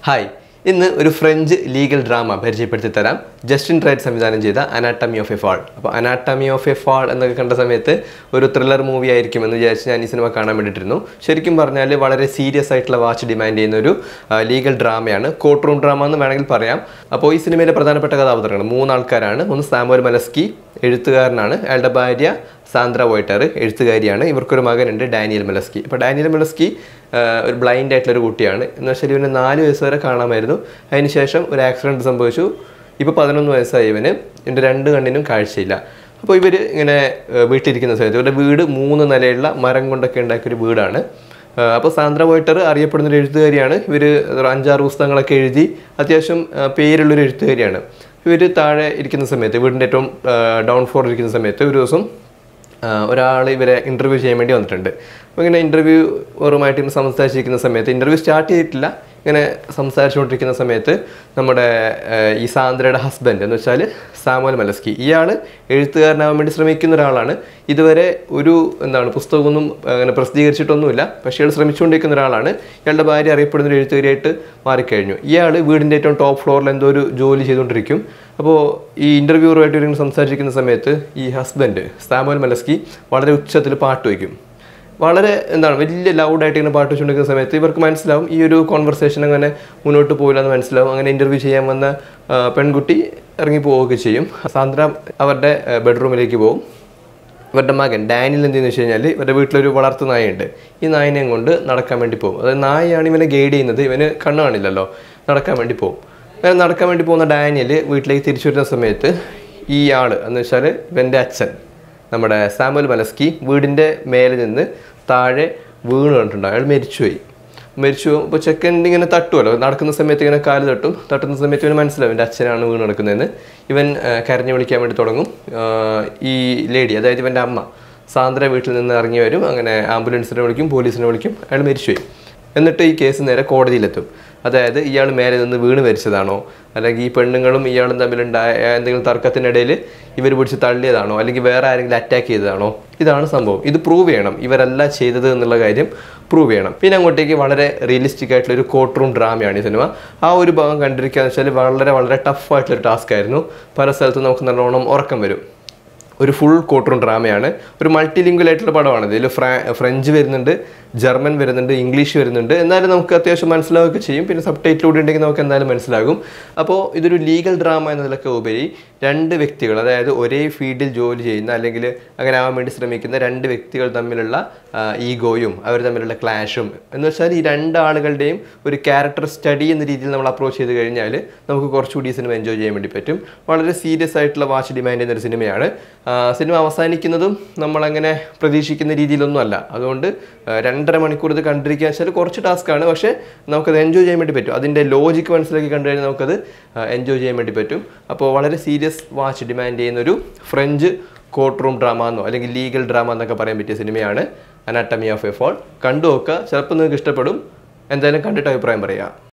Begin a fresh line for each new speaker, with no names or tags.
hi ഇന്ന് ഒരു French legal drama പരിചയപ്പെടുത്തി തരാം ജസ്റ്റിൻ റൈറ്റ് സംവിധാനം ചെയ്ത അനാട്ടമി ഓഫ് എ ഫാൾ അപ്പോൾ അനാട്ടമി ഓഫ് എ ഫാൾ എന്നൊക്കെ കണ്ട സമയത്ത് ഒരു ത്രില്ലർ മൂവി ആയിരിക്കും എന്ന് വിചാരിച്ച് ഞാൻ ഈ സിനിമ കാണാൻ വേണ്ടിയിട്ടിരുന്നു ശരിക്കും പറഞ്ഞാൽ വളരെ സീരിയസ് ആയിട്ടുള്ള വാച്ച് ഡിമാൻഡ് ചെയ്യുന്ന ഒരു ലീഗൽ ഡ്രാമയാണ് കോർട്ട് റൂം ഡ്രാമ എന്ന് വേണമെങ്കിൽ പറയാം അപ്പോൾ ഈ സിനിമയിലെ പ്രധാനപ്പെട്ട കഥാപാത്രങ്ങൾ മൂന്നാൾക്കാരാണ് ഒന്ന് സാമുവൽ മലസ്കി എഴുത്തുകാരനാണ് അയാളുടെ ഭാര്യ സാന്ദ്ര വോയിട്ടർ എഴുത്തുകാരിയാണ് ഇവർക്കൊരു മകനുണ്ട് ഡാനിയൽ മെലസ്കി അപ്പോൾ ഡാനിയൽ മെലസ്കി ആ, ഒരു ബ്ലൈൻഡ് ആയിട്ടുള്ളൊരു കുട്ടിയാണ് എന്ന് വെച്ചാൽ ഇവന് നാല് വയസ്സ് വരെ കാണാമായിരുന്നു അതിനുശേഷം ഒരു ആക്സിഡൻറ്റ് സംഭവിച്ചു ഇപ്പോൾ പതിനൊന്ന് വയസ്സായി ഇവന് എൻ്റെ രണ്ട് കണ്ണിനും കാഴ്ചയില്ല അപ്പോൾ ഇവർ ഇങ്ങനെ ആ, വീട്ടിലിരിക്കുന്ന സമയത്ത് ഇവരുടെ വീട് മൂന്ന് നിലയുള്ള മരം കൊണ്ടൊക്കെ ഉണ്ടാക്കിയൊരു വീടാണ് അപ്പോൾ സാന്ദ്ര വോയിട്ടർ അറിയപ്പെടുന്ന ഒരു എഴുത്തുകാരിയാണ് ഇവർ അഞ്ചാറ് പുസ്തകങ്ങളൊക്കെ എഴുതി അത്യാവശ്യം ആ, പേരുള്ളൊരു എഴുത്തുകാരിയാണ് ഇവർ താഴെ ഇരിക്കുന്ന സമയത്ത് വീടിൻ്റെ ഏറ്റവും ഡൗൺ ഫ്ലോർ ഇരിക്കുന്ന സമയത്ത് ഒരു ദിവസം ഒരാൾ ഇവരെ ഇൻ്റർവ്യൂ ചെയ്യാൻ വേണ്ടി വന്നിട്ടുണ്ട് അപ്പോൾ ഇങ്ങനെ ഇൻ്റർവ്യൂ ഓറുമായിട്ട് ഇങ്ങനെ സംസാരിച്ചിരിക്കുന്ന സമയത്ത് ഇൻ്റർവ്യൂ സ്റ്റാർട്ട് ചെയ്തിട്ടില്ല ഇങ്ങനെ സംസാരിച്ചുകൊണ്ടിരിക്കുന്ന സമയത്ത് നമ്മുടെ ആ, ഈ സാന്ദ്രയുടെ ഹസ്ബൻഡ് എന്ന് വെച്ചാൽ സാമുവൽ മലസ്കി ഇയാൾ എഴുത്തുകാരനാവാൻ വേണ്ടി ശ്രമിക്കുന്ന ഒരാളാണ് ഇതുവരെ ഒരു എന്താണ് പുസ്തകമൊന്നും അങ്ങനെ പ്രസിദ്ധീകരിച്ചിട്ടൊന്നുമില്ല പക്ഷേ ഇയാൾ ശ്രമിച്ചുകൊണ്ടിരിക്കുന്ന ഒരാളാണ് ഇയാളുടെ ഭാര്യ അറിയപ്പെടുന്ന ഒരു എഴുത്തുകാരിയായിട്ട് മാറിക്കഴിഞ്ഞു ഇയാൾ വീടിൻ്റെ ഏറ്റവും ടോപ്പ് ഫ്ലോറിൽ എന്തോ ഒരു ജോലി ചെയ്തുകൊണ്ടിരിക്കും അപ്പോൾ ഈ ഇൻ്റർവ്യൂറുമായിട്ട് ഇവരിങ്ങനെ സംസാരിച്ചിരിക്കുന്ന സമയത്ത് ഈ ഹസ്ബൻഡ് സാമുവൽ മലസ്കി വളരെ ഉച്ചത്തിൽ പാട്ട് വയ്ക്കും വളരെ എന്താണ് വലിയ ലൗഡായിട്ട് ഇങ്ങനെ പാട്ട് വെച്ചുകൊണ്ടിരിക്കുന്ന സമയത്ത് ഇവർക്ക് മനസ്സിലാവും ഈ ഒരു കോൺവെർസേഷൻ അങ്ങനെ മുന്നോട്ട് പോയില്ല എന്ന് മനസ്സിലാവും അങ്ങനെ ഇൻ്റർവ്യൂ ചെയ്യാൻ വന്ന ആ, പെൺകുട്ടി ഇറങ്ങി പോവുകയൊക്കെ ചെയ്യും സാന്ദ്ര അവരുടെ ബെഡ്റൂമിലേക്ക് പോകും ഇവരുടെ മകൻ ഡാനിയൽ എന്ത് ചെയ്യുന്നു വെച്ച് കഴിഞ്ഞാൽ ഇവരുടെ വീട്ടിലൊരു വളർത്തു നായയുണ്ട് ഈ നായനെയും കൊണ്ട് നടക്കാൻ വേണ്ടി പോകും അതായത് നായയാണ് ഇവനെ ഗൈഡ് ചെയ്യുന്നത് ഇവന് കണ്ണ് കാണില്ലല്ലോ നടക്കാൻ വേണ്ടി പോകും അങ്ങനെ നടക്കാൻ വേണ്ടി പോകുന്ന ഡാനിയൽ വീട്ടിലേക്ക് തിരിച്ചു വരുന്ന സമയത്ത് ഈ ആള് എന്ന് വെച്ചാൽ ഇവൻ്റെ അച്ഛൻ നമ്മുടെ സാമുൽ മലസ്കി വീടിൻ്റെ മേലെ നിന്ന് താഴെ വീണ് കണ്ടിട്ടുണ്ട് അയാൾ മരിച്ചുപോയി മരിച്ചു ഇപ്പോൾ ചെക്കൻ ഇങ്ങനെ തട്ടുമല്ലോ നടക്കുന്ന സമയത്ത് ഇങ്ങനെ കാല് തട്ടും തട്ടുന്ന സമയത്ത് ഇവന് മനസ്സിലാവും എൻ്റെ അച്ഛനാണ് വീണ് നടക്കുന്നതെന്ന് ഇവൻ ആ, കരഞ്ഞു വിളിക്കാൻ വേണ്ടി തുടങ്ങും ആ, ഈ ലേഡി അതായത് ഇവൻ്റെ അമ്മ സാന്ദ്ര വീട്ടിൽ നിന്ന് ഇറങ്ങി വരും അങ്ങനെ ആംബുലൻസിനെ വിളിക്കും പോലീസിനെ വിളിക്കും അയാൾ മരിച്ചുപോയി എന്നിട്ട് ഈ കേസ് നേരെ കോടതിയിലെത്തും അതായത് ഇയാൾ മേലെ നിന്ന് വീണ് മരിച്ചതാണോ അല്ലെങ്കിൽ ഈ പെണ്ണുങ്ങളും ഇയാളും തമ്മിലുണ്ടായ എന്തെങ്കിലും തർക്കത്തിനിടയിൽ ഇവർ പിടിച്ച് തള്ളിയതാണോ അല്ലെങ്കിൽ വേറെ ആരെങ്കിലും അറ്റാക്ക് ചെയ്തതാണോ ഇതാണ് സംഭവം ഇത് പ്രൂവ് ചെയ്യണം ഇവരല്ല ചെയ്തത് എന്നുള്ള കാര്യം പ്രൂവ് ചെയ്യണം പിന്നെ അങ്ങോട്ടേക്ക് വളരെ റിയലിസ്റ്റിക് ആയിട്ടുള്ള ഒരു കോർട്ട് റൂം ഡ്രാമയാണ് ഈ സിനിമ ആ ഒരു ഭാഗം കണ്ടിരിക്കുക എന്ന് വെച്ചാൽ വളരെ വളരെ ടഫ് ആയിട്ടുള്ള ഒരു ടാസ്ക് ആയിരുന്നു പല സ്ഥലത്തും നമുക്ക് നല്ലോണം ഉറക്കം വരും ഒരു ഫുൾ കോർട്ട് റൂം ഡ്രാമയാണ് ഒരു മൾട്ടി ലിംഗ്വൽ ആയിട്ടുള്ള പടമാണ് ഇതിൽ ഫ്രാ ഫ്രഞ്ച് വരുന്നുണ്ട് ജർമ്മൻ വരുന്നുണ്ട് ഇംഗ്ലീഷ് വരുന്നുണ്ട് എന്നാലും നമുക്ക് അത്യാവശ്യം മനസ്സിലാവുകയൊക്കെ ചെയ്യും പിന്നെ സബ് ടൈറ്റിലൂടെ ഉണ്ടെങ്കിൽ നമുക്ക് എന്തായാലും മനസ്സിലാകും അപ്പോൾ ഇതൊരു ലീഗൽ ഡ്രാമ എന്നതിലൊക്കെ ഉപരി രണ്ട് വ്യക്തികൾ അതായത് ഒരേ ഫീൽഡിൽ ജോലി ചെയ്യുന്ന അല്ലെങ്കിൽ അങ്ങനെ ആവാൻ വേണ്ടി ശ്രമിക്കുന്ന രണ്ട് വ്യക്തികൾ തമ്മിലുള്ള ഈഗോയും അവർ തമ്മിലുള്ള ക്ലാഷും എന്ന് വെച്ചാൽ ഈ രണ്ട് ആളുകളുടെയും ഒരു ക്യാരക്ടർ സ്റ്റഡി എന്ന രീതിയിൽ നമ്മൾ അപ്രോച്ച് ചെയ്ത് കഴിഞ്ഞാൽ നമുക്ക് കുറച്ചുകൂടി ഈ സിനിമ എൻജോയ് ചെയ്യാൻ വേണ്ടി പറ്റും വളരെ സീരിയസ് ആയിട്ടുള്ള വാച്ച് ഡിമാൻഡ് ചെയ്യുന്ന ഒരു സിനിമയാണ് ആ, സിനിമ അവസാനിക്കുന്നതും നമ്മളങ്ങനെ പ്രതീക്ഷിക്കുന്ന രീതിയിലൊന്നും അല്ല അതുകൊണ്ട് ആ, രണ്ടര മണിക്കൂർ ഇത് കണ്ടിരിക്കുക വെച്ചാൽ കുറച്ച് ടാസ്ക്കാണ് പക്ഷേ നമുക്കത് എൻജോയ് ചെയ്യാൻ വേണ്ടി പറ്റും അതിൻ്റെ ലോജിക്ക് മനസ്സിലാക്കി കണ്ടു കഴിഞ്ഞാൽ നമുക്കത് എൻജോയ് ചെയ്യാൻ വേണ്ടി പറ്റും അപ്പോൾ വളരെ സീരിയസ് വാച്ച് ഡിമാൻഡ് ചെയ്യുന്ന ഒരു ഫ്രഞ്ച് കോർട്ട് റൂം ഡ്രാമ എന്നോ അല്ലെങ്കിൽ ലീഗൽ ഡ്രാമ എന്നൊക്കെ പറയാൻ പറ്റിയ സിനിമയാണ് അനാട്ടമി ഓഫ് എ ഫോൾ കണ്ടു നോക്കുക ചിലപ്പോൾ നിങ്ങൾക്ക് ഇഷ്ടപ്പെടും എന്തായാലും കണ്ടിട്ട് അഭിപ്രായം പറയുക